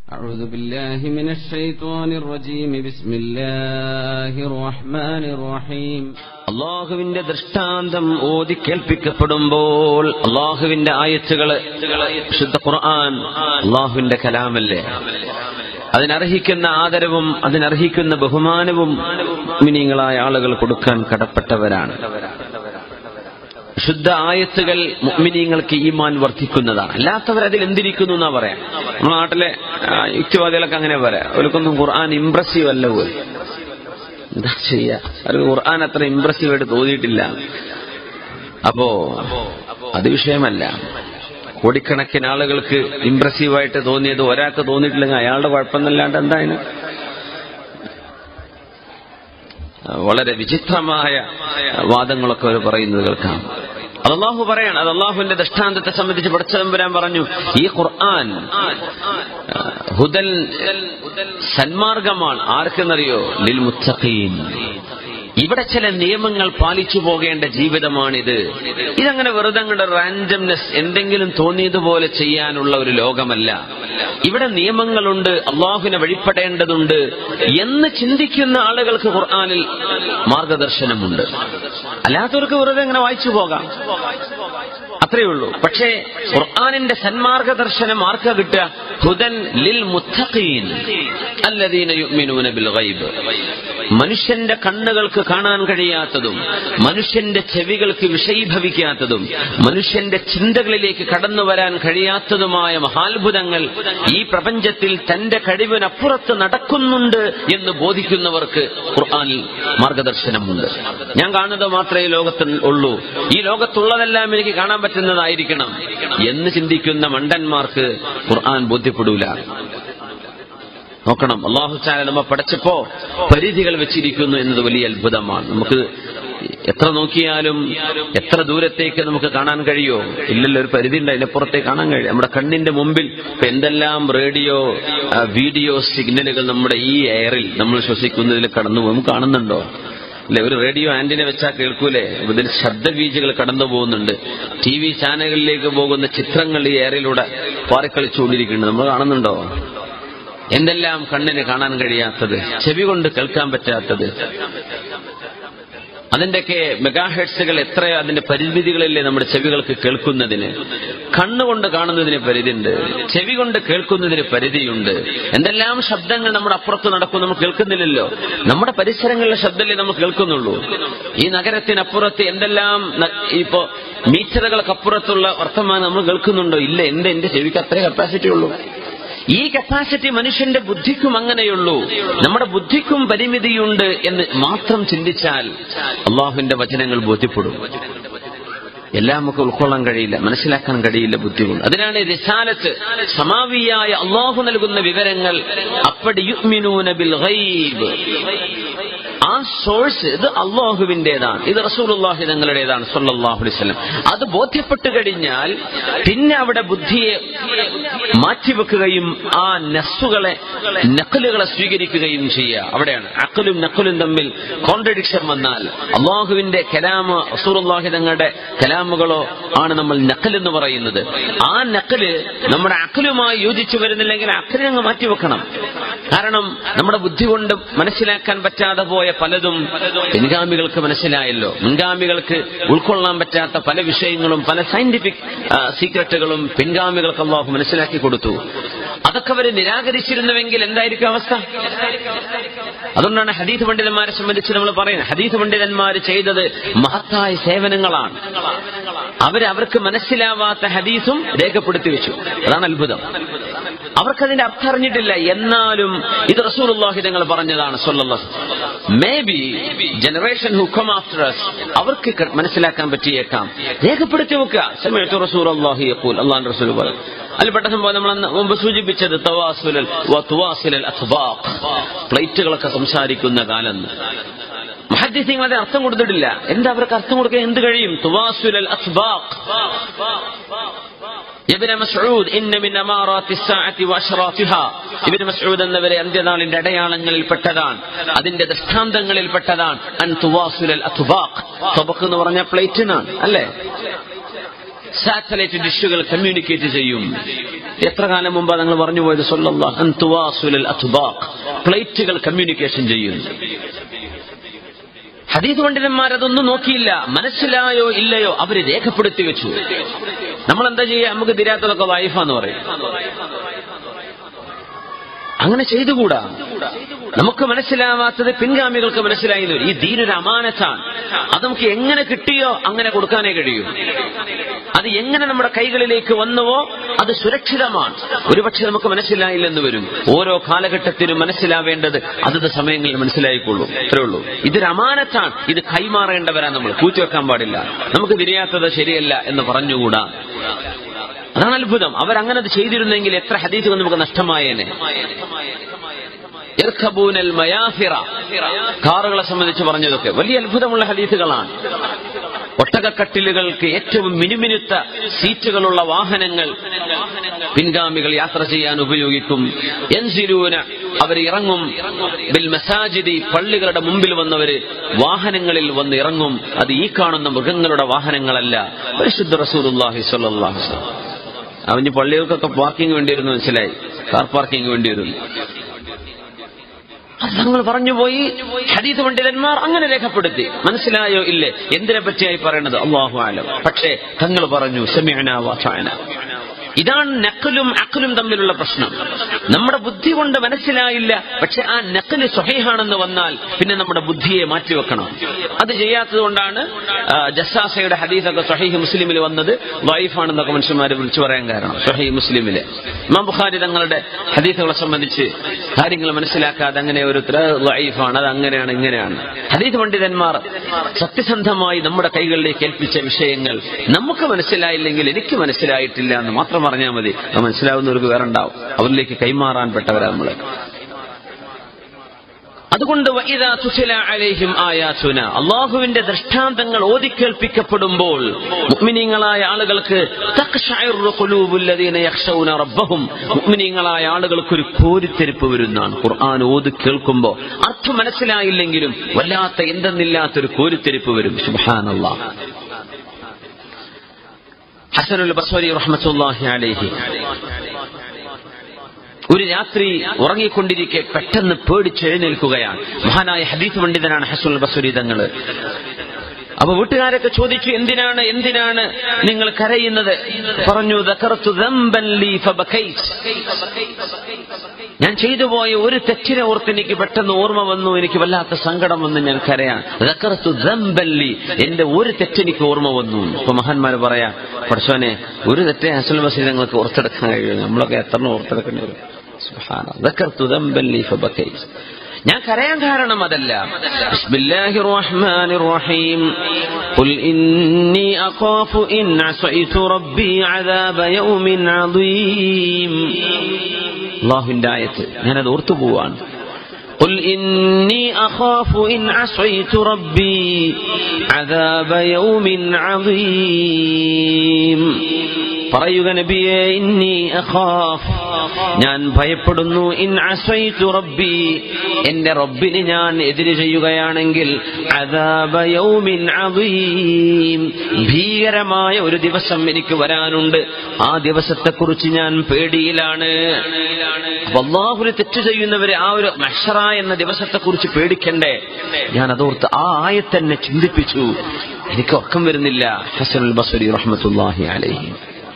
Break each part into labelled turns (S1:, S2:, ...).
S1: أعوذ بالله من الشيطان الرجيم بسم الله الرحمن الرحيم
S2: അള്ളാഹുവിന്റെ ദൃഷ്ടാന്തം ഓതി കേൾപ്പിക്കപ്പെടുമ്പോൾ അള്ളാഹുവിന്റെ ആയത്തുകള് ശുദ്ധ ഖുർആൻ അള്ളാഹുവിന്റെ കലാമല്ലേ അതിനർഹിക്കുന്ന ആദരവും അതിനർഹിക്കുന്ന ബഹുമാനവും മിനിങ്ങളായ ആളുകൾ കൊടുക്കാൻ കടപ്പെട്ടവരാണ് ശുദ്ധ ആയത്തുകൾ മുഅ്മിനീങ്ങൾക്ക് ഈമാൻ വർദ്ധിക്കുന്നതാണ് അല്ലാത്തവർ അതിൽ എന്തിരിക്കുന്നു എന്നാ പറയാം നമ്മുടെ നാട്ടിലെ ആ, യുക്തിവാദികളൊക്കെ അങ്ങനെ പറയാം അവർക്കൊന്നും ഖുർആൻ ഇംപ്രസീവ് അല്ല പോലും എന്താ ചെയ്യാ അവർക്ക് ഖുർആൻ അത്ര ഇംപ്രസീവ് ആയിട്ട് തോന്നിയിട്ടില്ല അപ്പോ അത് വിഷയമല്ല കോടിക്കണക്കിന് ആളുകൾക്ക് ഇംപ്രസീവായിട്ട് തോന്നിയത് ഒരാൾക്ക് തോന്നിയിട്ടില്ലെങ്കിൽ അയാളുടെ കുഴപ്പമെന്നല്ലാണ്ട് എന്താ അതിന് വളരെ വിചിത്രമായ വാദങ്ങളൊക്കെ അവർ പറയുന്നത് കേൾക്കാം അത് അള്ളാഹു പറയാണ് അത് അള്ളാഹുവിന്റെ ദൃഷ്ടാന്തത്തെ സംബന്ധിച്ച് പഠിച്ചതമ്പുരാൻ പറഞ്ഞു ഈ ഖുർആൻ ആ, ഹുദൽ സന്മാർഗമാണ് ആർക്കെന്നറിയോ ലിൽ മുത്തഖീൻ ഇവിടെ ചില നിയമങ്ങൾ പാലിച്ചു പോകേണ്ട ജീവിതമാണിത് ഇതങ്ങനെ വെറുതെ അങ്ങോട്ട് റാൻഡംനെസ് എന്തെങ്കിലും തോന്നിയതുപോലെ ചെയ്യാനുള്ള ഒരു ലോകമല്ല ഇവിടെ നിയമങ്ങളുണ്ട് അള്ളാഹുവിനെ വഴിപ്പെടേണ്ടതുണ്ട് എന്ന് ചിന്തിക്കുന്ന ആളുകൾക്ക് ഖുർആാനിൽ മാർഗദർശനമുണ്ട് അല്ലാത്തവർക്ക് വെറുതെ അങ്ങനെ വായിച്ചു പോകാം അത്രയേ ഉള്ളൂ പക്ഷേ ഖുർആാനിന്റെ സന്മാർഗ ദർശനം ആർക്കാ കിട്ടുക ഹുദൻ ലിൽ മുത്തഖീൻ അല്ലദീന യുഅ്മിനൂന ബിൽ ഗൈബ് മനുഷ്യന്റെ കണ്ണുകൾക്ക് കാണാൻ കഴിയാത്തതും മനുഷ്യന്റെ ചെവികൾക്ക് വിഷയീഭവിക്കാത്തതും മനുഷ്യന്റെ ചിന്തകളിലേക്ക് കടന്നു വരാൻ കഴിയാത്തതുമായ മഹാത്ഭുതങ്ങൾ ഈ പ്രപഞ്ചത്തിൽ തന്റെ കഴിവിനപ്പുറത്ത് നടക്കുന്നുണ്ട് എന്ന് ബോധിക്കുന്നവർക്ക് ഖുർആാനിൽ മാർഗദർശനമുണ്ട് ഞാൻ കാണുന്നത് മാത്രമേ ഈ ലോകത്തിൽ ഉള്ളൂ ഈ ലോകത്തുള്ളതെല്ലാം എനിക്ക് കാണാൻ പറ്റുന്നതായിരിക്കണം എന്ന് ചിന്തിക്കുന്ന മണ്ടന്മാർക്ക് ഖുർആൻ ബോധ്യപ്പെടൂല നോക്കണം അള്ളാഹു ചാല നമ്മ പഠിച്ചപ്പോ പരിധികൾ വെച്ചിരിക്കുന്നു എന്നത് വലിയ അത്ഭുതമാണ് നമുക്ക് എത്ര നോക്കിയാലും എത്ര ദൂരത്തേക്ക് നമുക്ക് കാണാൻ കഴിയോ ഇല്ലല്ലോ ഒരു പരിധി ഉണ്ട് അതിനപ്പുറത്തേക്ക് കാണാൻ കഴിയും നമ്മുടെ കണ്ണിന്റെ മുമ്പിൽ ഇപ്പൊ എന്തെല്ലാം റേഡിയോ ആ, വീഡിയോ സിഗ്നലുകൾ നമ്മുടെ ഈ എയറിൽ നമ്മൾ ശ്വസിക്കുന്നതിൽ കടന്നു പോകും കാണുന്നുണ്ടോ അല്ലെ ഒരു റേഡിയോ ആന്റിനെ വെച്ചാൽ കേൾക്കൂലേ ഇതിൽ ശബ്ദബീജുകൾ കടന്നു പോകുന്നുണ്ട് ടി വി ചാനലുകളിലേക്ക് പോകുന്ന ചിത്രങ്ങൾ ഈ എയറിലൂടെ പാറിക്കളിച്ചുകൊണ്ടിരിക്കുന്നുണ്ട് നമ്മൾ കാണുന്നുണ്ടോ എന്തെല്ലാം കണ്ണിന് കാണാൻ കഴിയാത്തത് ചെവി കൊണ്ട് കേൾക്കാൻ പറ്റാത്തത് അതിന്റെയൊക്കെ മെഗാഹെഡ്സുകൾ എത്ര അതിന്റെ പരിമിതികളില്ലേ നമ്മുടെ ചെവികൾക്ക് കേൾക്കുന്നതിന് കണ്ണുകൊണ്ട് കാണുന്നതിന് പരിധിയുണ്ട് ചെവി കൊണ്ട് കേൾക്കുന്നതിന് പരിധിയുണ്ട് എന്തെല്ലാം ശബ്ദങ്ങൾ നമ്മുടെ അപ്പുറത്ത് നടക്കും നമ്മൾ കേൾക്കുന്നില്ലല്ലോ നമ്മുടെ പരിസരങ്ങളിലെ ശബ്ദമല്ലേ നമ്മൾ കേൾക്കുന്നുള്ളൂ ഈ നഗരത്തിനപ്പുറത്ത് എന്തെല്ലാം ന- ഇപ്പോ മീറ്ററുകൾക്കപ്പുറത്തുള്ള വർത്തമാനം നമ്മൾ കേൾക്കുന്നുണ്ടോ ഇല്ല എന്റെ എന്റെ ചെവിക്ക് അത്രേ കപ്പാസിറ്റി ഉള്ളൂ ഈ കപ്പാസിറ്റി മനുഷ്യന്റെ ബുദ്ധിക്കും അങ്ങനെയുള്ളൂ നമ്മുടെ ബുദ്ധിക്കും പരിമിതിയുണ്ട് എന്ന് മാത്രം ചിന്തിച്ചാൽ അള്ളാഹുവിന്റെ വചനങ്ങൾ ബോധ്യപ്പെടും എല്ലാം നമുക്ക് ഉൾക്കൊള്ളാൻ കഴിയില്ല മനസ്സിലാക്കാൻ കഴിയില്ല ബുദ്ധി കൊണ്ട് അതിനാണ് റിസാലത്ത് സമാവിയായ അള്ളാഹു നൽകുന്ന വിവരങ്ങൾ അപ്പടി യുഅ്മിനൂന ബിൽ ഗൈബ് ആ സോഴ്സ് ഇത് അള്ളാഹുവിന്റേതാണ് ഇത് റസൂലുള്ളാഹി തങ്ങളുടേതാണ് സല്ലല്ലാഹു അലൈഹി വസല്ലം അത് ബോധ്യപ്പെട്ടു കഴിഞ്ഞാൽ പിന്നെ അവിടെ ബുദ്ധിയെ മാറ്റിവെക്കുകയും ആ നസ്സുകളെ നക്കലുകളെ സ്വീകരിക്കുകയും ചെയ്യുക അവിടെയാണ് അക്കലും നക്കലും തമ്മിൽ കോൺട്രഡിക്ഷൻ വന്നാൽ അള്ളാഹുവിന്റെ കലാമ റസൂലുള്ളാഹി തങ്ങളുടെ കലാമുകളോ ആണ് നമ്മൾ നക്കൽ എന്ന് പറയുന്നത് ആ നക്കല് നമ്മുടെ അക്കലുമായി യോജിച്ചു വരുന്നില്ലെങ്കിൽ അക്കലിനെ അങ്ങ് മാറ്റിവെക്കണം കാരണം നമ്മുടെ ബുദ്ധി കൊണ്ട് മനസ്സിലാക്കാൻ പറ്റാതെ പോയ പലതും പിൻഗാമികൾക്ക് മനസ്സിലായല്ലോ മുൻഗാമികൾക്ക് ഉൾക്കൊള്ളാൻ പറ്റാത്ത പല വിഷയങ്ങളും പല സയന്റിഫിക് സീക്രട്ടുകളും പിൻഗാമികൾക്ക് അള്ളാഹു മനസ്സിലാക്കി കൊടുത്തു അതൊക്കെ അവർ നിരാകരിച്ചിരുന്നുവെങ്കിൽ എന്തായിരിക്കും അവസ്ഥ അതുകൊണ്ടാണ് ഹദീസ് പണ്ഡിതന്മാരെ സംബന്ധിച്ച് നമ്മൾ പറയുന്നത് ഹദീസ് പണ്ഡിതന്മാർ ചെയ്തത് മഹത്തായ സേവനങ്ങളാണ് അവർ അവർക്ക് മനസ്സിലാവാത്ത ഹദീസും രേഖപ്പെടുത്തി വെച്ചു അതാണ് അത്ഭുതം അവർക്കതിന്റെ അർത്ഥം അറിഞ്ഞിട്ടില്ല എന്നാലും ഇത് റസൂലുള്ളാഹി തങ്ങൾ പറഞ്ഞതാണ് may be generation who come after us അവർക്ക് ക- മനസ്സിലാക്കാൻ പറ്റിയേക്കാം രേഖപ്പെടുത്തി വെക്കുക സമയത്ത് റസൂൽ അള്ളാഹി യഖൂൽ അള്ളാഹു റസൂൽ പറയും അതിൽ പെട്ട സംഭവം നമ്മൾ അന്ന് മുമ്പ് സൂചിപ്പിച്ചത് തവാസുലൽ വ തുവാസിലൽ അഖ്ബാഖ് പ്ലേറ്റുകളൊക്കെ സംസാരിക്കുന്ന കാലം മഹദ്ദിസിങ്ങൾ അതിന് അർത്ഥം കൊടുത്തിട്ടില്ല എന്താ അവർക്ക് അർത്ഥം കൊടുക്കാൻ എന്ത് കഴിയും തുവാസുലൽ അഖ്ബാഖ് ഇബ്നു മസ്ഊദ് ഇന്ന മിൻ അമാറാത്തി الساعة واشراطها ഇബ്നു മസ്ഊദ് എന്നവരെ അന്ത്യനാളിന്റെ അടയാളങ്ങളിൽ പെട്ടതാണ് അതിന്റെ ദൃഷ്ടാന്തങ്ങളിൽ പെട്ടതാണ് അൻ തുവാസുലൽ അത്ബാഖ് തബഖ് എന്ന് പറഞ്ഞ പ്ലേറ്റിനാണ് അല്ലേ സാറ്റലൈറ്റ് ഡിഷുകൾ കമ്മ്യൂണിക്കേറ്റ് ചെയ്യും എത്ര കാലം മുമ്പ് നിങ്ങൾ പറഞ്ഞു പോയത് സൊല്ലാഹ് പ്ലേറ്റുകൾ കമ്മ്യൂണിക്കേഷൻ ചെയ്യും ഹദീസ് പണ്ഡിതന്മാർ അതൊന്നും നോക്കിയില്ല മനസ്സിലായോ ഇല്ലയോ അവര് രേഖപ്പെടുത്തി വെച്ചു നമ്മൾ എന്താ ചെയ്യുക നമുക്ക് തിരാത്തതൊക്കെ വൈഫാന്ന് പറയും അങ്ങനെ ചെയ്തുകൂടാ നമുക്ക് മനസ്സിലാവാത്തത് പിൻഗാമികൾക്ക് മനസ്സിലായി എന്ന് വരും. ഈ ദീനൊരു അമാനത്താണ് അത് നമുക്ക് എങ്ങനെ കിട്ടിയോ അങ്ങനെ കൊടുക്കാനേ കഴിയൂ അത് എങ്ങനെ നമ്മുടെ കൈകളിലേക്ക് വന്നുവോ അത് സുരക്ഷിതമാണ് ഒരുപക്ഷെ നമുക്ക് മനസ്സിലായില്ലെന്ന് വരും ഓരോ കാലഘട്ടത്തിനും മനസ്സിലാവേണ്ടത് അതത് സമയങ്ങളിൽ മനസ്സിലായിക്കൊള്ളൂ അത്രേ ഉള്ളൂ ഇതൊരു അമാനത്താണ് ഇത് കൈമാറേണ്ടവരാ നമ്മൾ കൂത്തിവെക്കാൻ പാടില്ല നമുക്ക് തിരിയാത്തത് ശരിയല്ല എന്ന് പറഞ്ഞുകൂടാ അതാണ് അത്ഭുതം അവരങ്ങനെ അത് ചെയ്തിരുന്നെങ്കിൽ എത്ര ഹദീസുകൾ നമുക്ക് നഷ്ടമായേനെ ഇർഖബൂനൽ മയാഫിറ കാറുകളെ സംബന്ധിച്ച് പറഞ്ഞതൊക്കെ വലിയ അത്ഭുതമുള്ള ഹദീസുകളാണ് ഒട്ടകക്കട്ടിലുകൾക്ക് ഏറ്റവും മിനുമിനുത്ത സീറ്റുകളുള്ള വാഹനങ്ങൾ പിൻഗാമികൾ യാത്ര ചെയ്യാൻ ഉപയോഗിക്കും എൻസിലൂന അവർ ഇറങ്ങും ബിൽ മസാജിദി പള്ളികളുടെ മുമ്പിൽ വന്നവര് വാഹനങ്ങളിൽ വന്ന് ഇറങ്ങും അത് ഈ കാണുന്ന മൃഗങ്ങളുടെ വാഹനങ്ങളല്ല പരിശുദ്ധ റസൂലുള്ളാഹി സ്വല്ലല്ലാഹു അലൈഹി വസല്ലം അവന് പള്ളികൾക്കൊക്കെ പാർക്കിംഗ് വേണ്ടി വരുന്നു മനസ്സിലായി കാർ പാർക്കിംഗ് വേണ്ടി വരുന്നു അത് തങ്ങൾ പറഞ്ഞുപോയി ഹദീസ് പണ്ഡിതന്മാർ അങ്ങനെ രേഖപ്പെടുത്തി മനസ്സിലായോ ഇല്ലേ എന്തിനെ പറ്റിയായി പറയണത് അള്ളാഹു ആലം പക്ഷേ തങ്ങൾ പറഞ്ഞു സമീഅന വാചാന ഇതാണ് നക്കലും അക്കലും തമ്മിലുള്ള പ്രശ്നം നമ്മുടെ ബുദ്ധി കൊണ്ട് മനസ്സിലായില്ല പക്ഷെ ആ നക്കല് സ്വഹീഹാണെന്ന് വന്നാൽ പിന്നെ നമ്മുടെ ബുദ്ധിയെ മാറ്റിവെക്കണം അത് ചെയ്യാത്തത് കൊണ്ടാണ് ആ, ജസ്സാസയുടെ ഹദീസൊക്കെ സ്വഹീഹ് മുസ്ലിമിൽ വന്നത് വൈഫാണെന്നൊക്കെ മനുഷ്യന്മാർ വിളിച്ചു പറയാൻ കാരണം സ്വഹീഹ് മുസ്ലിമില് ഇമാം ബുഖാരി തങ്ങളുടെ ഹദീസുകളെ സംബന്ധിച്ച് കാര്യങ്ങൾ മനസ്സിലാക്കാതെ അങ്ങനെ ഒരു വൈഫാണ് അത് അങ്ങനെയാണ് ഇങ്ങനെയാണ് ഹദീസ് പണ്ഡിതന്മാർ സത്യസന്ധമായി നമ്മുടെ കൈകളിലേക്ക് ഏൽപ്പിച്ച വിഷയങ്ങൾ നമുക്ക് മനസ്സിലായില്ലെങ്കിൽ എനിക്ക് മനസ്സിലായിട്ടില്ല എന്ന് മാത്രം പറഞ്ഞാൽ മതി അത് മനസ്സിലാവുന്നവർക്ക് വേറെ ഉണ്ടാവും അവരിലേക്ക് കൈമാറാൻ പെട്ടവരാ നമ്മള് അതുകൊണ്ട് വഇദാ തുത്ല അലൈഹിം ആയാതുന അള്ളാഹുവിന്റെ ദൃഷ്ടാന്തങ്ങൾ ഓതിക്കേൽപ്പിക്കപ്പെടുമ്പോൾ മുഅ്മിനീങ്ങളായ ആളുകൾക്ക് തഖ്ശഇറു ഖുലൂബുൽ ലദീന യഖ്ശൗന റബ്ബഹും മുഅ്മിനീങ്ങളായ ആളുകൾക്ക് ഒരു കോരിത്തെരിപ്പ് വരുന്നതാണ് ഖുർആൻ ഓതി കേൾക്കുമ്പോൾ അർത്ഥം മനസ്സിലായില്ലെങ്കിലും വല്ലാത്ത എന്തെന്നില്ലാത്തൊരു കോരിത്തെരിപ്പ് വരും സുബ്ഹാനല്ലാഹ് ഹസനുൽ ബസ്വരി റഹ്മത്തുള്ളാഹി അലൈഹി ഒരു രാത്രി ഉറങ്ങിക്കൊണ്ടിരിക്കെ പെട്ടെന്ന് പേടിച്ചെഴുന്നേൽക്കുകയാണ് മഹാനായ ഹദീസ് പണ്ഡിതനാണ് ഹസുൽ ബസുരി തങ്ങള് അപ്പൊ വീട്ടുകാരൊക്കെ ചോദിച്ചു എന്തിനാണ് എന്തിനാണ് നിങ്ങൾ കരയുന്നത് പറഞ്ഞു "ദക്കറത്തു ദംബൻ ലീ ഫബകൈത്." ഞാൻ ചെയ്തു പോയ ഒരു തെറ്റിനെ ഓർത്ത് എനിക്ക് പെട്ടെന്ന് ഓർമ്മ വന്നു എനിക്ക് വല്ലാത്ത സങ്കടം വന്ന് ഞാൻ കരയാൻ ദക്കറത്തു ദംബൻ ലീ. എന്റെ ഒരു തെറ്റെനിക്ക് ഓർമ്മ വന്നു ഇപ്പൊ മഹാന്മാർ പറയാ പഠിച്ചോനെ ഒരു തെറ്റേ ഹസുൽ ബസീർ ഞങ്ങൾക്ക് ഓർത്തെടുക്കാൻ കഴിയും നമ്മളൊക്കെ എത്ര ഓർത്തെടുക്കേണ്ടി വരും സുബ്ഹാനല്ലാഹ്. ദക്കറത്തു ദംബൻ ലീ ഫബകൈത്. ഞാൻ കരയാൻ കാരണം അതല്ല ബിസ്മില്ലാഹിർ റഹ്മാനിർ റഹീം ഖുൽ ഇന്നി അഖാഫു ഇൻ അസൈതു റബ്ബി അദാബ യൗമിൻ അദീം അല്ലാഹുവിന്റെ ആയത്ത് ഞാനത് ഓർത്തു പോവാണ് قل إني أخاف إن عصيت ربي عذاب يوم عظيم പറയുക നബിയെ ഇന്നി അഖാഫ് ഞാൻ ഭയപ്പെടുന്നു ഇൻ അസൈതു റബ്ബി എന്റെ റബ്ബിന് ഞാൻ എതിര് ചെയ്യുകയാണെങ്കിൽ അദാബ യൗമിൻ അദീം ഭീകരമായ ഒരു ദിവസം എനിക്ക് വരാനുണ്ട് ആ ദിവസത്തെക്കുറിച്ച് ഞാൻ പേടിയിലാണ് അപ്പൊ അള്ളാഹുന് തെറ്റ് ചെയ്യുന്നവരെ ആ ഒരു മഷറ എന്ന ദിവസത്തെക്കുറിച്ച് പേടിക്കണ്ടേ ഞാൻ അതോർത്ത് ആ ആയത്തന്നെ ചിന്തിപ്പിച്ചു എനിക്ക് ഉറക്കം വരുന്നില്ല ഹസനുൽ ബസരി റഹ്മത്തുല്ലാഹി അലൈഹി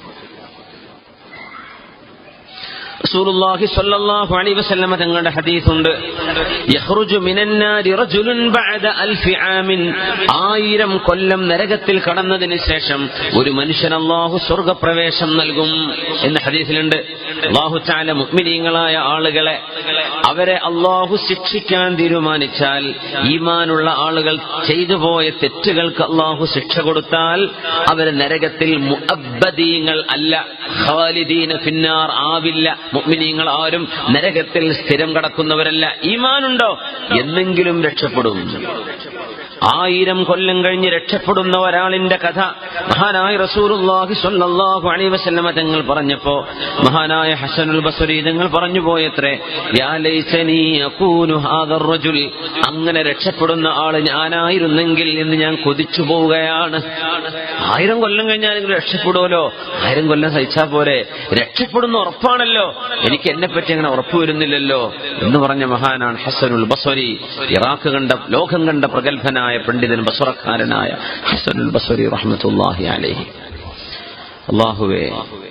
S2: റസൂലുള്ളാഹി സ്വല്ലല്ലാഹു അലൈഹി വസല്ലമ തങ്ങളുടെ ഹദീസുണ്ട് യഖ്റുജു മിനന്നാരി റജുലുൻ ബഅദ അൽഫി ആമിൻ ആയിരം കൊല്ലം നരകത്തിൽ കടന്നതിന് ശേഷം ഒരു മനുഷ്യൻ അല്ലാഹു സ്വർഗപ്രവേശം നൽകും എന്ന ഹദീസിലുണ്ട് അല്ലാഹു തആല മുഅ്മിനീങ്ങളായ ആളുകളെ അവരെ അല്ലാഹു ശിക്ഷിക്കാൻ തീരുമാനിച്ചാൽ ഈമാനുള്ള ആളുകൾ ചെയ്തു പോയ തെറ്റുകൾക്ക് അല്ലാഹു ശിക്ഷ കൊടുത്താൽ അവരെ നരകത്തിൽ മുഅബ്ബദീങ്ങൾ അല്ല ഖാലിദീന ഫിന്നാർ ആവില്ല മുഅ്മിനീങ്ങൾ ആരും നരകത്തിൽ സ്ഥിരം കടക്കുന്നവരല്ല ഈമാനുണ്ടോ എന്നെങ്കിലും രക്ഷപ്പെടും ആയിരം കൊല്ലം കഴിഞ്ഞ് രക്ഷപ്പെടുന്ന ഒരാളിന്റെ കഥ മഹാനായ റസൂലുള്ളാഹി സ്വല്ലല്ലാഹു അലൈഹി വസല്ലമ തങ്ങൾ പറഞ്ഞപ്പോ മഹാനായ ഹസനുൽ ബസ്രി തങ്ങൾ പറഞ്ഞു പോയത്രേ യാ ലൈസനി അകൂനു ഹാദർ റജുൽ അങ്ങനെ രക്ഷപ്പെടുന്ന ആള് ഞാനായിരുന്നെങ്കിൽ എന്ന് ഞാൻ കൊതിച്ചു പോവുകയാണ് ആയിരം കൊല്ലം കഴിഞ്ഞാലെങ്കിലും രക്ഷപ്പെടുമല്ലോ ആയിരം കൊല്ലം സഹിച്ചാ പോരെ രക്ഷപ്പെടുന്ന ഉറപ്പാണല്ലോ എനിക്ക് എന്നെ പറ്റി അങ്ങനെ ഉറപ്പ് വരുന്നില്ലല്ലോ എന്ന് പറഞ്ഞ മഹാനാണ് ഹസനുൽ ബസ്വരി ഇറാഖ് കണ്ട ലോകം കണ്ട പ്രഗത്ഭനായ പണ്ഡിതൻ ബസ്വറക്കാരനായ ഹസനുൽ ബസ്വരി റഹ്മത്തുല്ലാഹി അലൈഹി അള്ളാഹുവേ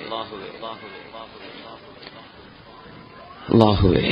S2: അള്ളാഹുവേ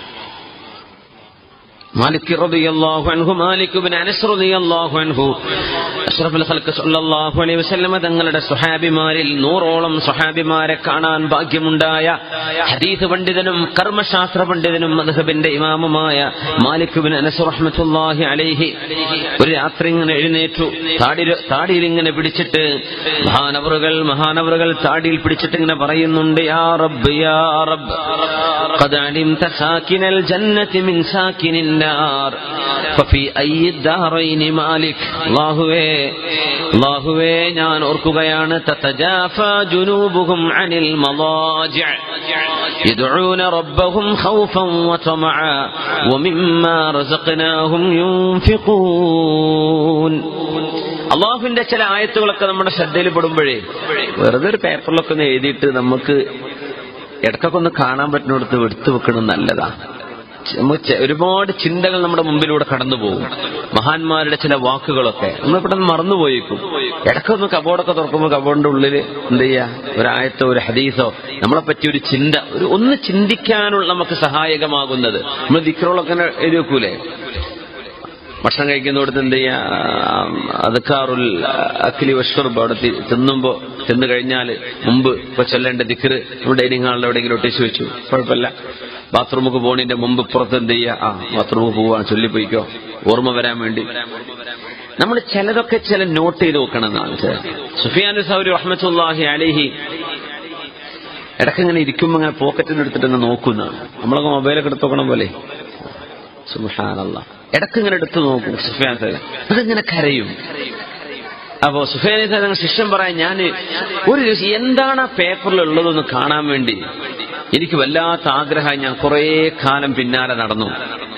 S2: മാലിക് റളിയല്ലാഹു അൻഹു മാലിക് ബിൻ അനസ് റളിയല്ലാഹു അൻഹു അഷ്റഫുൽ ഖൽഖ് സല്ലല്ലാഹു അലൈഹി വസല്ലമ തങ്ങളുടെ സ്വഹാബിമാരിൽ നൂറോളം സ്വഹാബിമാരെ കാണാൻ ഭാഗ്യമുണ്ടായ ഹദീസ് പണ്ഡിതനും കർമ്മശാസ്ത്ര പണ്ഡിതനും മദ്ഹബിന്റെ ഇമാമുമായ മാലിക് ബിൻ അനസ് റഹ്മത്തുള്ളാഹി അലൈഹി ഒരു രാത്രി ഇങ്ങനെ എഴുന്നേറ്റു താടി താടിയിൽ ഇങ്ങനെ പിടിച്ചിട്ട് മഹാനവറുകൾ മഹാനവറുകൾ താടിയിൽ പിടിച്ചിട്ട് ഇങ്ങനെ പറയുന്നുണ്ട് യാ റബ്ബ് യാ റബ്ബ് قد علمت ساكن الجنة من ساكن النار ففي أي الدارين مالك അള്ളാഹുവേ അള്ളാഹുവേ ഞാൻ ഓർക്കുകയാണ് തതജാഫ ജുനൂബുഹും അനിൽ മളാജിഅ يدعون ربهم خوفا وطمعا ومما رزقناهم ينفقون അള്ളാഹുവിന്റെ ചില ആയത്തുകളൊക്കെ നമ്മുടെ ശ്രദ്ധയിൽ പെടുമ്പോഴേ വെറുതെ ഒരു പേപ്പറിലൊക്കെ ഒന്ന് എഴുതിയിട്ട് നമുക്ക് ഇടക്കൊക്കെ ഒന്ന് കാണാൻ പറ്റുന്നിടത്ത് എടുത്തു വെക്കണം നല്ലതാ നമുക്ക് ചെ- ഒരുപാട് ചിന്തകൾ നമ്മുടെ മുമ്പിലൂടെ കടന്നു പോകും മഹാന്മാരുടെ ചില വാക്കുകളൊക്കെ നമ്മൾ പെട്ടെന്ന് മറന്നുപോയേക്കും ഇടക്കൊന്ന് കബോർഡൊക്കെ തുറക്കുമ്പോൾ കബോർഡിന്റെ ഉള്ളിൽ എന്ത് ചെയ്യാ ഒരായത്തോ ഒരു ഹദീസോ നമ്മളെ പറ്റി ഒരു ചിന്ത ഒരു ഒന്ന് ചിന്തിക്കാനുള്ള നമുക്ക് സഹായകമാകുന്നത് നമ്മൾ ദിക്രോളൊക്കെ എഴുതി വെക്കൂലേ ഭക്ഷണം കഴിക്കുന്നിടത്ത് എന്ത് ചെയ്യാ അതൊക്കാറുൽ അഖിലി വഷ്വർബ് അവിടെ തി- തിന്നുമ്പോ തിന്നു കഴിഞ്ഞാൽ മുമ്പ് ഇപ്പൊ ചൊല്ലേണ്ട ദിക്കറ് നമ്മുടെ ഡൈനിങ് ഹാളിൽ എവിടെയെങ്കിലും ഒട്ടിച്ചു വെച്ചു കുഴപ്പമില്ല ബാത്റൂമുക്ക് പോണതിന്റെ മുമ്പ് പുറത്ത് എന്ത് ചെയ്യുക ആ ബാത്റൂമുക്ക് പോവാണ് ചൊല്ലിപ്പോയിക്കോ ഓർമ്മ വരാൻ വേണ്ടി നമ്മൾ ചിലതൊക്കെ ചില നോട്ട് ചെയ്ത് വെക്കണം എന്നാണ് സുഫിയാൻ സൗരി റഹ്മത്തുല്ലാഹി അലിഹി ഇടയ്ക്ക് ഇങ്ങനെ ഇരിക്കുമ്പോ ഇങ്ങനെ പോക്കറ്റിൽ എടുത്തിട്ട് ഇങ്ങനെ നോക്കുന്നതാണ് നമ്മളൊക്കെ മൊബൈലൊക്കെ എടുത്ത് നോക്കണം പോലെ സുഹാനല്ല ഇടയ്ക്ക് ഇങ്ങനെ എടുത്തു നോക്കും സുഫിയാൻ സൈദ് അതിങ്ങനെ കരയും അപ്പോ സുഫിയാൻ സൈദ് ശിഷ്യം പറയാൻ ഞാൻ ഒരു ദിവസം എന്താണ് ആ പേപ്പറിൽ ഉള്ളതെന്ന് കാണാൻ വേണ്ടി എനിക്ക് വല്ലാത്ത ആഗ്രഹം ഞാൻ കുറേ കാലം പിന്നാലെ നടന്നു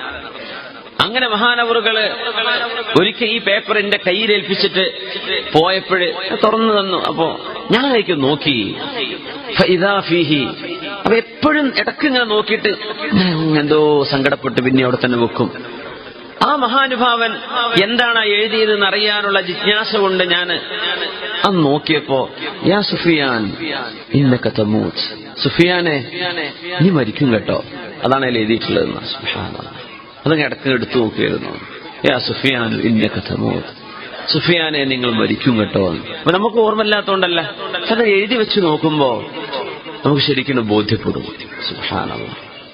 S2: അങ്ങനെ മഹാനവറുകള് ഒരിക്കൽ ഈ പേപ്പർ എന്റെ കയ്യിലേൽപ്പിച്ചിട്ട് പോയപ്പോഴ് തുറന്നു തന്നു അപ്പോ ഞാൻ അതിലേക്ക് നോക്കി ഫഇദാ ഫീഹി അപ്പൊ എപ്പോഴും ഇടക്ക് ഇങ്ങനെ നോക്കിയിട്ട് ഞാൻ എന്തോ സങ്കടപ്പെട്ട് പിന്നെ അവിടെ തന്നെ വെക്കും ആ മഹാനുഭാവൻ എന്താണ് ആ എഴുതിയതെന്ന് അറിയാനുള്ള ജിജ്ഞാസ കൊണ്ട് ഞാൻ അന്ന് നോക്കിയപ്പോ യാ സുഫിയാൻ ഇന്നൊക്കെ തമ്മൂച്ച് സുഫിയാനെ നീ മരിക്കും കേട്ടോ അതാണ് അതിൽ എഴുതിയിട്ടുള്ളതെന്ന് സുബ്ഹാനല്ലാഹ്. അതങ്ങ് ഇടക്ക് എടുത്തു നോക്കിയിരുന്നു യാ സുഫിയാൻ ഇന്നൊക്കെ തമ്മൂത്ത് സുഫിയാനെ നിങ്ങൾ മരിക്കും കേട്ടോ എന്ന്. അപ്പൊ നമുക്ക് ഓർമ്മയില്ലാത്തോണ്ടല്ല അത് എഴുതി വെച്ച് നോക്കുമ്പോ നമുക്ക് ശരിക്കും ബോധ്യപ്പെടും സുബ്ഹാനല്ലാഹ്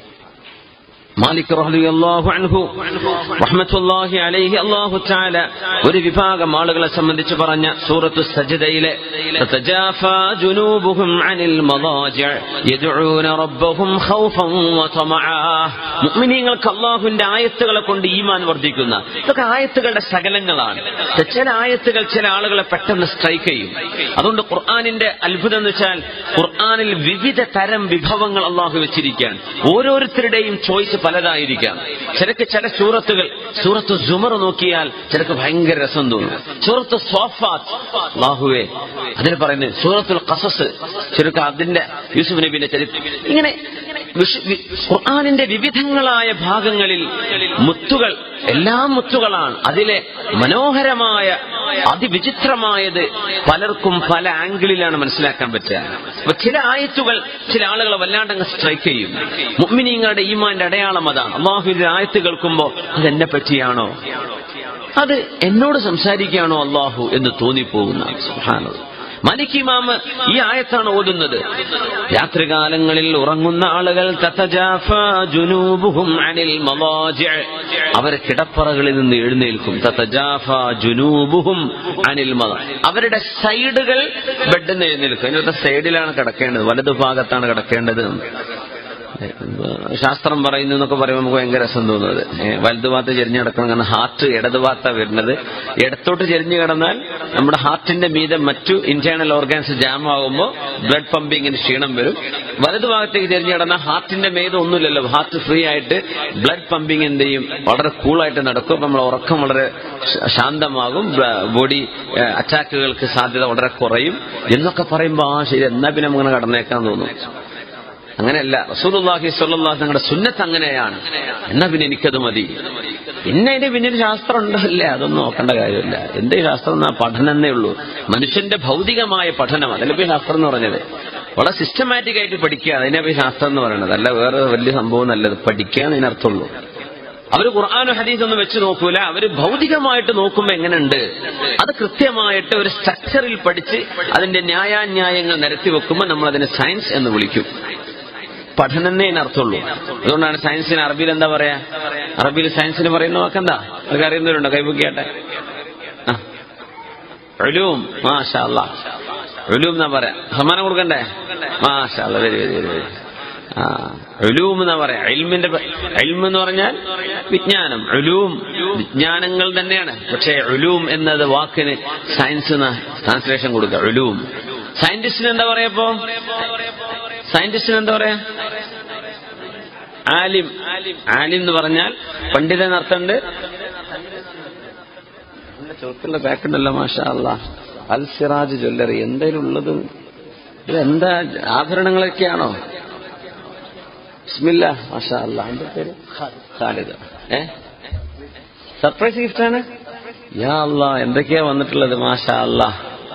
S2: മാലിക് റളിയല്ലാഹു അൻഹു റഹ്മത്തുള്ളാഹി അലൈഹി അല്ലാഹു തആല ഒരു വിഭാഗം ആളുകളെ സംബന്ധിച്ച് പറഞ്ഞ സൂറത്തു സജ്ദയിലെ തതജാഫാ ജുനൂബുഹും അനിൽ മളാജിഅ യദ്ഊന റബ്ബഹും ഖൗഫൻ വതമആ മുഅ്മിനീങ്ങൾക്ക് അല്ലാഹുവിന്റെ ആയത്തുകളെ കൊണ്ട് ഈമാൻ വർദ്ധിക്കുന്ന ഇതൊക്കെ ആയത്തുകളുടെ ശകലങ്ങളാണ് ചില ആയത്തുകൾ ചില ആളുകളെ പെട്ടെന്ന് സ്ട്രൈക്ക് ചെയ്യും അതുകൊണ്ട് ഖുർആനിന്റെ അത്ഭുതം എന്ന് വെച്ചാൽ ഖുർആനിൽ വിവിധ തരം വിഭവങ്ങൾ അള്ളാഹു വെച്ചിരിക്കുകയാണ് ഓരോരുത്തരുടെയും ചോയ്സ് പലതായിരിക്കാം ചിലക്ക് ചില സൂറത്തുകൾ സൂറത്ത് സുമർ നോക്കിയാൽ ചിലക്ക് ഭയങ്കര രസം തോന്നും സൂറത്ത് സോഫാത്ത് അള്ളാഹുവേ അതിൽ പറയുന്നത് സൂറത്തുൽ ഖസസ് ചിലക്ക് അതിന്റെ യൂസുഫ് നബിന്റെ ചരിത്രം ഇങ്ങനെ വിഷ- വി- ഖുർആനിന്റെ വിവിധങ്ങളായ ഭാഗങ്ങളിൽ മുത്തുകൾ എല്ലാം മുത്തുകളാണ് അതിലെ മനോഹരമായ അതിവിചിത്രമായത് പലർക്കും പല ആംഗിളിലാണ് മനസ്സിലാക്കാൻ പറ്റുക അപ്പൊ ചില ആയത്തുകൾ ചില ആളുകളെ വല്ലാണ്ടങ്ങ് സ്ട്രൈക്ക് ചെയ്യും മുഅ്മിനീങ്ങളുടെ ഈമാന്റെ അടയാളം അതാണ് അള്ളാഹുവിന്റെ ആയത്ത് കേൾക്കുമ്പോ അത് എന്നെ പറ്റിയാണോ അത് എന്നോട് സംസാരിക്കുകയാണോ അള്ളാഹു എന്ന് തോന്നിപ്പോകുന്ന സുബ്ഹാനല്ലാഹ് മലിക് ഇമാമ് ഈ ആയത്താണ് ഓതുന്നത് രാത്രികാലങ്ങളിൽ ഉറങ്ങുന്ന ആളുകൾ തതജാഫാ ജുനൂബുഹും അനിൽ മളാജിഅ അവർ കിടപ്പറകളിൽ നിന്ന് എഴുന്നേൽക്കും തതജാഫാ ജുനൂബുഹും അനിൽ മള അവരുടെ സൈഡുകൾ ബെഡിൽ നിന്ന് എഴുന്നേൽക്കും അതിനകത്ത് സൈഡിലാണ് കിടക്കേണ്ടത് വലതു ഭാഗത്താണ് കിടക്കേണ്ടത് ശാസ്ത്രം പറയുന്നു എന്നൊക്കെ പറയുമ്പോൾ നമുക്ക് ഭയങ്കര രസം തോന്നുന്നത് വലതു ഭാഗത്ത് ചെരിഞ്ഞു കിടക്കണം കാരണം ഹാർട്ട് ഇടതു ഭാഗത്താണ് വരുന്നത് ഇടത്തോട്ട് ചെരിഞ്ഞു കിടന്നാൽ നമ്മുടെ ഹാർട്ടിന്റെ മീതെ മറ്റു ഇന്റേണൽ ഓർഗാൻസ് ജാം ആകുമ്പോൾ ബ്ലഡ് പമ്പിങ്ങിന് ക്ഷീണം വരും വലതു ഭാഗത്തേക്ക് ചെരിഞ്ഞു കിടന്നാൽ ഹാർട്ടിന്റെ മീതെ ഒന്നുമില്ലല്ലോ ഹാർട്ട് ഫ്രീ ആയിട്ട് ബ്ലഡ് പമ്പിങ് എന്ത് ചെയ്യും വളരെ കൂളായിട്ട് നടക്കും നമ്മൾ ഉറക്കം വളരെ ശാന്തമാകും ബോഡി അറ്റാക്കുകൾക്ക് സാധ്യത വളരെ കുറയും എന്നൊക്കെ പറയുമ്പോൾ ആ ശരി എന്നാ പിന്നെ അങ്ങനെ കടന്നേക്കാൻ തോന്നും അങ്ങനെയല്ല റസൂലുള്ളാഹി സ്വല്ലല്ലാഹു നിങ്ങളുടെ സുന്നത്ത് അങ്ങനെയാണ് എന്നാ പിന്നെ എനിക്കത് മതി പിന്നെ അതിന്റെ പിന്നിൽ ശാസ്ത്രം ഉണ്ടല്ലേ അതൊന്നും നോക്കേണ്ട കാര്യമില്ല എന്ത് ശാസ്ത്രം എന്നാ പഠനം എന്നേ ഉള്ളൂ മനുഷ്യന്റെ ഭൗതികമായ പഠനം അതല്ലേ ഇപ്പൊ ശാസ്ത്രം എന്ന് പറഞ്ഞത് വളരെ സിസ്റ്റമാറ്റിക് ആയിട്ട് പഠിക്കുക അതിനെ പോയി ശാസ്ത്രം എന്ന് പറയുന്നത് അല്ല വേറെ വലിയ സംഭവം നല്ലത് പഠിക്കുക എന്നതിനർത്ഥമുള്ളൂ അവര് ഖുർആാനും ഹദീസൊന്നും വെച്ച് നോക്കൂല അവര് ഭൗതികമായിട്ട് നോക്കുമ്പോൾ എങ്ങനെയുണ്ട് അത് കൃത്യമായിട്ട് ഒരു സ്ട്രക്ചറിൽ പഠിച്ച് അതിന്റെ ന്യായാന്യായങ്ങൾ നിരത്തി വെക്കുമ്പോൾ നമ്മൾ അതിനെ സയൻസ് എന്ന് വിളിക്കും പഠനന്നേ അർത്ഥമുള്ളൂ അതുകൊണ്ടാണ് സയൻസിന് അറബിയിൽ എന്താ പറയാ അറബിയിൽ സയൻസിന് പറയുന്ന വാക്കെന്താ അതൊക്കെ അറിയുന്നവരുണ്ടോ കൈപൊക്കിയാട്ടെ ഒലൂം മാഷാ അല്ലാ ഒലൂം എന്നാ പറയാ സമ്മാനം കൊടുക്കണ്ടേ മാഷാ അല്ലാ വരി വരി വരി വരി ആ ഒലൂം എന്നാ പറയാ എൽമിന്റെ എൽമ് എന്ന് പറഞ്ഞാൽ വിജ്ഞാനം ഒലൂം വിജ്ഞാനങ്ങൾ തന്നെയാണ് പക്ഷേ ഒലൂം എന്നത് വാക്കിന് സയൻസ് ട്രാൻസ്ലേഷൻ കൊടുക്കുക ഒലൂം സയന്റിസ്റ്റിന് എന്താ പറയപ്പോ സയന്റിസ്റ്റിന് എന്താ പറയാ ആലിം ആലിം എന്ന് പറഞ്ഞാൽ പണ്ഡിതൻ അർത്ഥമുണ്ട് ചോത്തുള്ള പാക്കുണ്ടല്ലോ മാഷാ അല്ല അൽ സിറാജ് ജ്വല്ലറി എന്തായാലും ഉള്ളത് ഇത് എന്താ ആഭരണങ്ങളൊക്കെയാണോ ബിസ്മില്ല മാഷാ അല്ല എന്റെ പേര് ഖാലിദ് ഏ സർപ്രൈസ് ഗിഫ്റ്റാണ് യാ അല്ല എന്തൊക്കെയാ വന്നിട്ടുള്ളത് മാഷാ അല്ലാ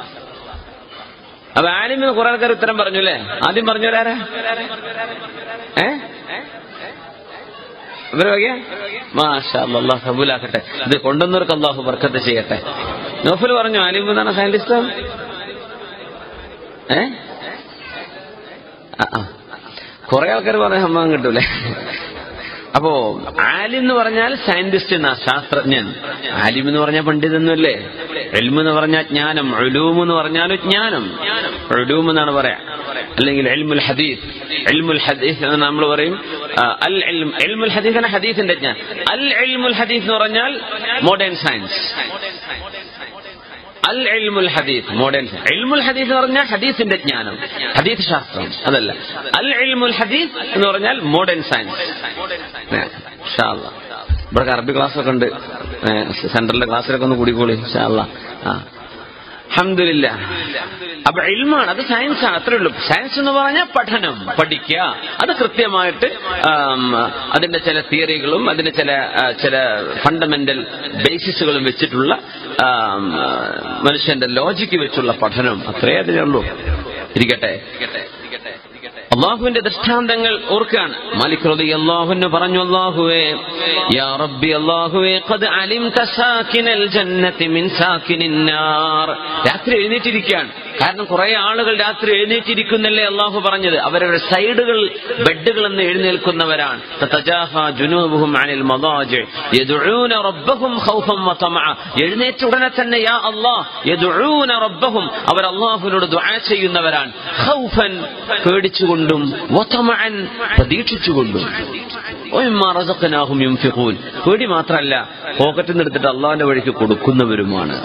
S2: അപ്പൊ ആലിമിന് കുറെ ആൾക്കാർ ഉത്തരം പറഞ്ഞു അല്ലേ ആദ്യം പറഞ്ഞവരാരാ ഏ ഇവര് വകയാ മാഷാ അള്ളാഹ് കബൂലാക്കട്ടെ ഇത് കൊണ്ടുവന്നവർക്ക് അള്ളാഹു ബർക്കത്ത് ചെയ്യട്ടെ നോഫൽ പറഞ്ഞു ആലിം എന്നാണ് സയന്റിസ്റ്റ് ഏ കുറെ ആൾക്കാർ പറഞ്ഞ സമ്മതം കിട്ടൂലേ അപ്പോ ആലിം എന്ന് പറഞ്ഞാൽ സയന്റിസ്റ്റ് എന്നാ ശാസ്ത്രജ്ഞൻ ആലിം എന്ന് പറഞ്ഞാൽ പണ്ഡിതന്നല്ലേ എൽമ് എന്ന് പറഞ്ഞാൽ ജ്ഞാനം ഒലൂം എന്ന് പറഞ്ഞാൽ ജ്ഞാനം ഒലൂം എന്നാണ് പറയാ അല്ലെങ്കിൽ എൽമുൽ ഹദീസ് എൽമുൽ ഹദീസ് എന്ന് നമ്മൾ പറയും അൽ എൽമുൽ ഹദീസ് എന്ന ഹദീസിന്റെ ജ്ഞാനം അൽ എൽമുൽ ഹദീസ് എന്ന് പറഞ്ഞാൽ മോഡേൺ സയൻസ് അൽ എൽമുൽ ഹദീസ് മോഡേൺ എൽമുൽ ഹദീസ് എന്ന് പറഞ്ഞാൽ ഹദീസിന്റെ ജ്ഞാനം ഹദീസ് ശാസ്ത്രം അതല്ല അൽ എൽമുൽ ഹദീസ് എന്ന് പറഞ്ഞാൽ മോഡേൺ സയൻസ് ഇവിടെ അറബി ക്ലാസ്സൊക്കെ ഉണ്ട് സെൻട്രലിലെ ക്ലാസ്സിലൊക്കെ ഒന്ന് കൂടിക്കോളി ഷാള്ള ആ അഹമ്മദില്ല അപ്പൊ ഇൽമാണ് അത് സയൻസ് ആണ് അത്രേ ഉള്ളൂ സയൻസ് എന്ന് പറഞ്ഞാൽ പഠനം പഠിക്കുക അത് കൃത്യമായിട്ട് അതിന്റെ ചില തിയറികളും അതിന്റെ ചില ചില ഫണ്ടമെന്റൽ ബേസിസുകളും വെച്ചിട്ടുള്ള മനുഷ്യന്റെ ലോജിക്ക് വെച്ചുള്ള പഠനം അത്രേ അതിനുള്ളൂ ഇരിക്കട്ടെ അള്ളാഹുവിന്റെ ദൃഷ്ടാന്തങ്ങൾ ഓർക്കാണ് മാലിക് റതി അള്ളാഹുവിന് പറഞ്ഞു അള്ളാഹുവേ യാ റബ്ബി അള്ളാഹുവേ ഖദ് അലിംത സാകിനൽ ജന്നതി മിൻ സാകിനിൻ നാർ രാത്രി എഴുന്നേറ്റിരിക്കുകയാണ് കാരണം കുറെ ആളുകൾ രാത്രി എഴുന്നേറ്റിരിക്കുന്നല്ലേ അള്ളാഹു പറഞ്ഞത് അവരുടെ സൈഡുകൾ ബെഡുകൾ എന്ന് എഴുന്നേൽക്കുന്നവരാണ് എഴുന്നേറ്റ ഉടനെ തന്നെ യാ അള്ളാഹ് റബ്ബഹും അവർ അള്ളാഹുവിനോട് ദുആ ചെയ്യുന്നവരാണ് ഖൗഫൻ പേടിച്ചുകൊണ്ടും വതമഅൻ പ്രതീക്ഷിച്ചുകൊണ്ടും പേടി മാത്രമല്ല പോക്കറ്റിൽ നിന്ന് എടുത്തിട്ട് അള്ളാഹിന്റെ വഴിക്ക് കൊടുക്കുന്നവരുമാണ്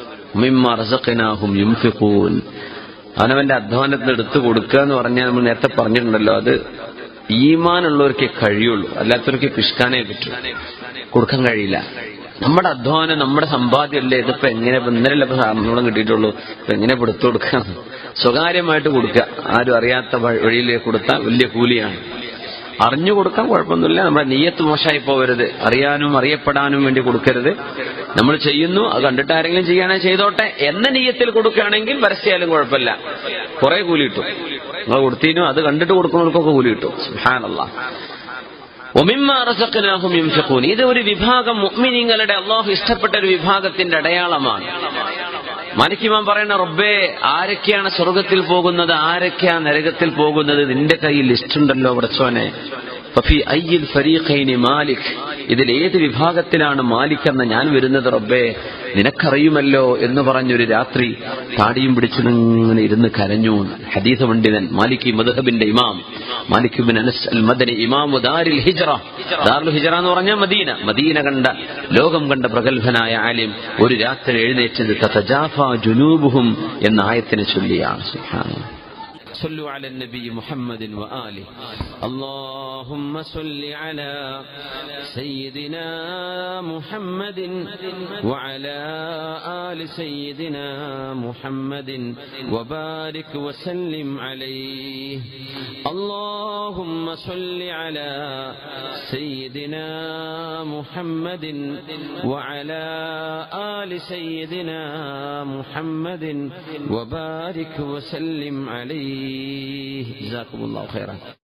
S2: അവനവന്റെ അധ്വാനത്തിന് എടുത്തു കൊടുക്കുക എന്ന് പറഞ്ഞാൽ നമ്മൾ നേരത്തെ പറഞ്ഞിട്ടുണ്ടല്ലോ അത് ഈമാനുള്ളവർക്കേ കഴിയുള്ളൂ അല്ലാത്തവർക്ക് പിഷ്കാനേ പറ്റൂ കൊടുക്കാൻ കഴിയില്ല നമ്മുടെ അധ്വാനം നമ്മുടെ സമ്പാദ്യമല്ലേ ഇതിപ്പോ എങ്ങനെ ഇന്നലെ ശമ്പളം കിട്ടിയിട്ടുള്ളൂ ഇപ്പൊ എങ്ങനെ എടുത്തു കൊടുക്കുക സ്വകാര്യമായിട്ട് കൊടുക്കുക ആരും അറിയാത്ത വഴിയിലേക്ക് കൊടുത്താൽ വലിയ കൂലിയാണ് അറിഞ്ഞു കൊടുക്കാൻ കുഴപ്പമൊന്നുമില്ല നമ്മുടെ നെയ്യത്ത് മോശമായി പോകരുത് അറിയാനും അറിയപ്പെടാനും വേണ്ടി കൊടുക്കരുത് നമ്മൾ ചെയ്യുന്നു അത് കണ്ടിട്ട് ആരെങ്കിലും ചെയ്യാനേ ചെയ്തോട്ടെ എന്ന നെയ്യത്തിൽ കൊടുക്കുകയാണെങ്കിൽ പരസ്യാലും കുഴപ്പമില്ല കുറെ കൂലി കിട്ടും നിങ്ങൾ കൊടുത്തിനും അത് കണ്ടിട്ട് കൊടുക്കുന്നവർക്കൊക്കെ കൂലി കിട്ടും സുഹാനല്ല ഇത് ഒരു വിഭാഗം മുഅ്മിനീങ്ങളുടെ അള്ളാഹു ഇഷ്ടപ്പെട്ട ഒരു വിഭാഗത്തിന്റെ അടയാളമാണ് മാലിക്കിമാൻ പറയുന്ന റബ്ബേ ആരൊക്കെയാണ് സ്വർഗത്തിൽ പോകുന്നത് ആരൊക്കെയാണ് നരകത്തിൽ പോകുന്നത് നിന്റെ കയ്യിൽ ലിസ്റ്റ് ഉണ്ടല്ലോ പ്രച്ചോനെ ഫഫി അയ്യിൽ ഫരീഖൈനി മാലിക് ഇതിൽ ഏത് വിഭാഗത്തിലാണ് മാലിക് എന്ന ഞാൻ വരുന്നത് റബ്ബേ നിനക്കറിയുമല്ലോ എന്ന് പറഞ്ഞൊരു രാത്രി താടിയും പിടിച്ചിങ്ങനെ ഇരുന്ന് കരഞ്ഞു ഹദീസ് പണ്ഡിതൻ മാലിക് മദ്ഹബിന്റെ ഇമാം മാലിക് ബിൻ അനസ് അൽ മദനി ഇമാമു ദാരിൽ ഹിജ്റ ദാറുൽ ഹിജ്റ എന്ന് പറഞ്ഞാൽ മദീന മദീന കണ്ട ലോകം കണ്ട പ്രഗത്ഭനായ ആലിം ഒരു രാത്രി എഴുന്നേറ്റത് തതജാഫ ജുനൂബുഹും എന്ന ആയത്തിനെ ചൊല്ലിയാണ് സുബ്ഹാനല്ലാഹ് صلوا على النبي محمد وآله اللهم صل على سيدنا محمد وعلى آل سيدنا محمد وبارك وسلم عليه اللهم صل على سيدنا محمد وعلى آل سيدنا محمد وبارك وسلم عليه جزاكم الله خيرا